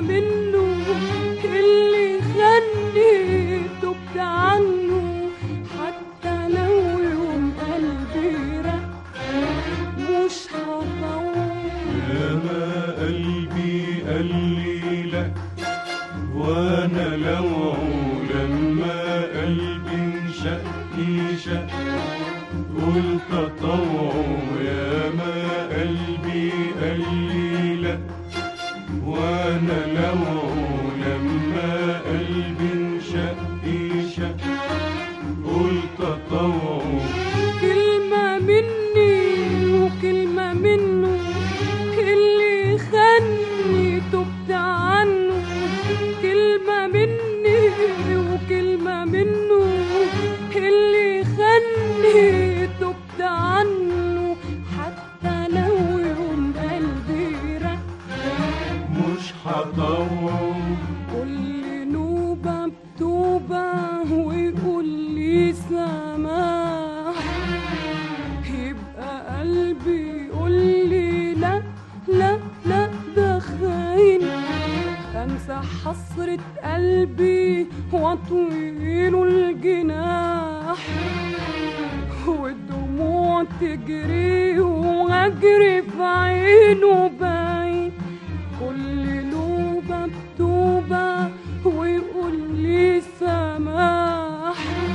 منه اللي خلني تبت عنه حتى لو يوم قلبي رق مش هطول ياما قلبي قال لي لا وانا لو لما قلبي انشق يشق قلت اطوع ياما قلبي قال لي لا وانا لو لما قلبي انشق يشق قلت اطوع كلمة مني وكلمة منه اللي خلني تبت عنه كلمة مني وكلمة منه اللي خلني تبت عنه حتى لو يوم قلبي رق مش هطوع كل نوبة بتوبة ويقول لي سماح يبقى قلبي يقول لي لا لا لا ده خاين انسى حسرة قلبي واطويله الجناح والدموع تجري واجري في عينه باين كل نوبة بتوبة ويقول لي سماح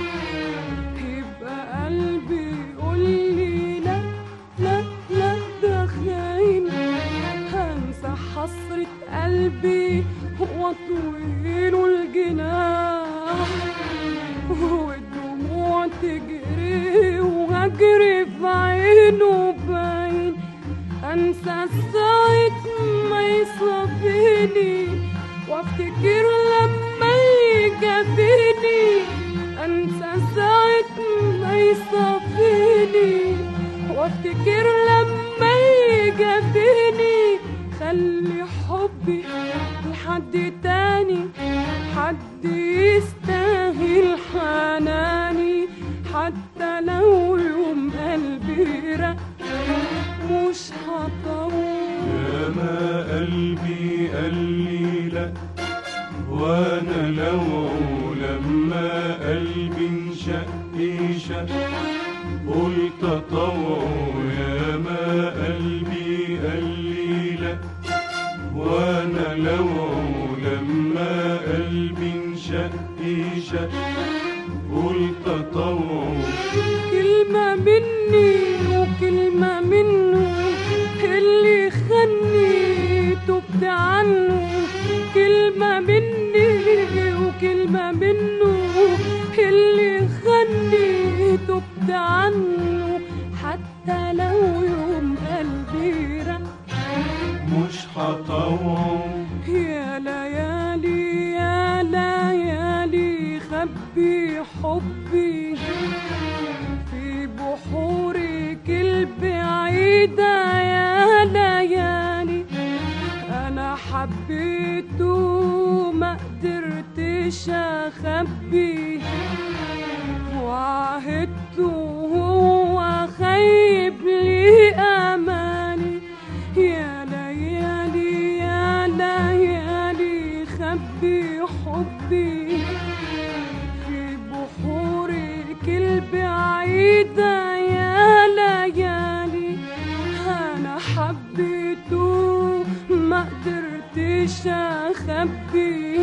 يبقى قلبي يقول لي لا لا لا ده خاين هنسى حسرة قلبي واطويله الجناح والدموع تجري وهجري في عينه باين انسى ساعة ما يصافيني وافتكر لما يجابيني انسى ساعة ما يصافيني وافتكر لما يجابيني خلي حبي لحد تاني حد يستاهل حناني حتى لو يوم قلبي رق مش هطول ياما قلبي قال لي لا وانا لو لما قلبي انشق شق قلت اطوع ياما قلبي قال لي لا وانا لو لما قلبي انشق شق قلت اطوع كلمة مني وكلمة منه اللي خلني تبت عنه كلمة مني وكلمة منه اللي خلني تبت عنه حتى لو يوم قلبي رق مش هطوع يا ليالي يا ليالي خبي حبي في بحورك البعيدة يا ليالي أنا حبيته ما قدرتش أخبي وعهدته هو خيب لي أماني يا ليالي يا ليالي خبي حبي في بحورك البعيدة يا ليالي أنا حبيته ما قدرتش أخبي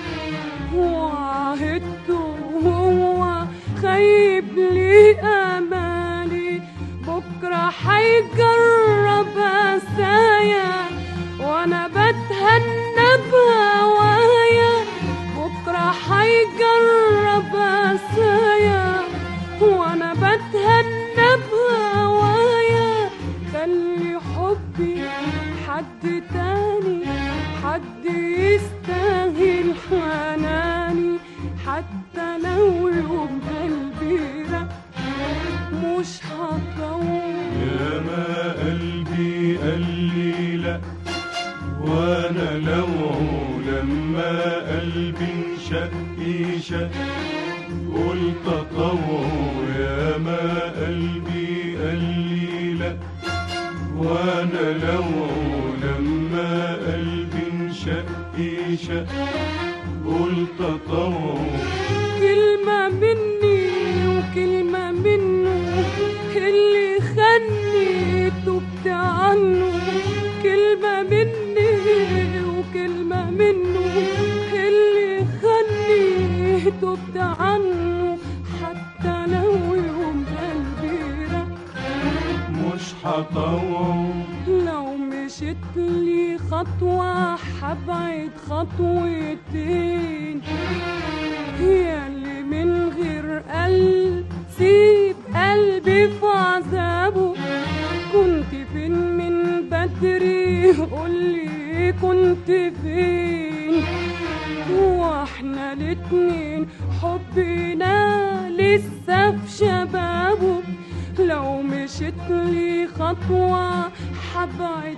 وعهدته هو خيب لي أمالي بكرة حيجرب أسايا وأنا بتهنى بهوايا بكرة حيجرب أسايا وأنا بتهنى بهوايا خلي حبي حد تاني حد يستاهل حناني حتى لو يوم قلبي رق مش هطول ياما قلبي قال لي لا وانا لو لما قلبي انشق شق قلت اطوع ياما قلبي قال لي لا وانا لو لما قلبي انشق شق قلت طوع كلمة مني وكلمة منه اللي خني تبت عنه كلمة مني وكلمة منه اللي خني تبت عنه حتى لو يوم قلبي رق مش هطوع لو مشيت لي خطوة حبعد خطوتين هي اللي من غير قلب سيب قلبي في عذابه كنت فين من بدري قولي كنت فين واحنا الاتنين حبنا لسه في شبابه لو مشيت لي خطوة حبعد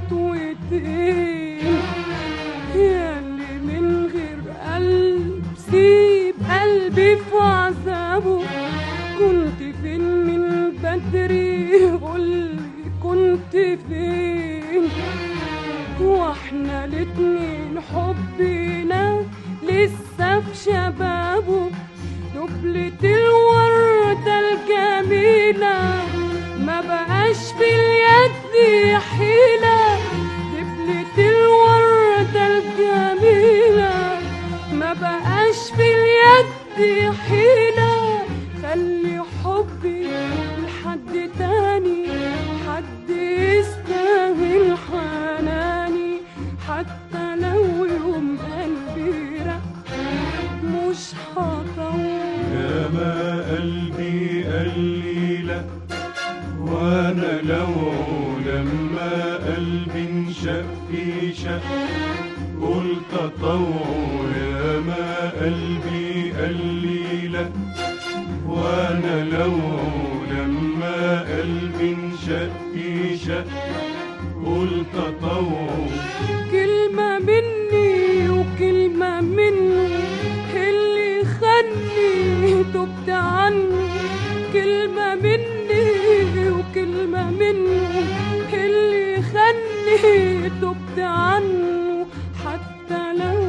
خطوتين يا اللي من غير قلب سيب قلبي في عذابه كنت فين من بدري قولي كنت فين واحنا الاتنين حبنا لسه في شبابه دبلة الوردة الجميلة ما بقاش في اليد حيلة دبلة الوردة الجميلة ما بقاش في اليد حيلة خلي حبي لحد تاني حد يستاهل حناني حتى لو يوم قلبي رق مش هطول يا ما قلبي قال لي لا وانا لو لما قلبي انشق في شق قلت طوع يا ما قلبي قال لي لا وانا لو لما قلبي انشق في شق قلت طوع كلمة مني وكلمة منه اللي خني تبت عنه كلمة مني وكلمة منه اللي خني تبت عنه حتى لو